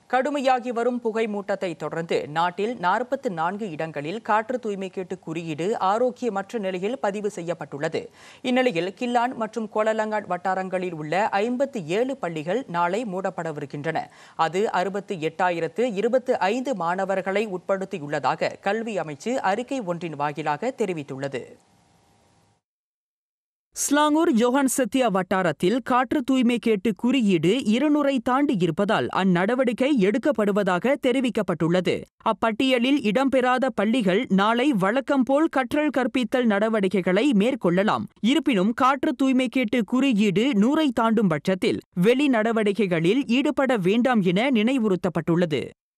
கடுமையாகி வரும் புகை மூட்டத்தை தொடர்ந்து நாட்டில் நாற்பத்தி நான்கு இடங்களில் காற்று தூய்மை கேட்டு குறியீடு ஆரோக்கியமற்ற நிலையில் பதிவு செய்யப்பட்டுள்ளது இந்நிலையில் கில்லான் மற்றும் கோலலங்காட் வட்டாரங்களில் உள்ள ஐம்பத்தி ஏழு பள்ளிகள் நாளை மூடப்படவிருக்கின்றன அது அறுபத்தி எட்டாயிரத்து இருபத்து ஐந்து மாணவர்களை உட்படுத்தியுள்ளதாக கல்வி அமைச்சு அறிக்கை ஒன்றின் வாயிலாக தெரிவித்துள்ளது ஸ்லாங்கூர் ஜோஹான் சத்யா வட்டாரத்தில் காற்று தூய்மை கேட்டு குறியீடு இருநூறை தாண்டி இருப்பதால் அந்நடவடிக்கை எடுக்கப்படுவதாக தெரிவிக்கப்பட்டுள்ளது அப்பட்டியலில் இடம்பெறாத பள்ளிகள் நாளை வழக்கம் போல் கற்றல் கற்பித்தல் நடவடிக்கைகளை மேற்கொள்ளலாம் இருப்பினும் காற்று தூய்மை கேட்டு குறியீடு நூறை தாண்டும் பட்சத்தில் வெளி நடவடிக்கைகளில் ஈடுபட வேண்டாம் என நினைவுறுத்தப்பட்டுள்ளது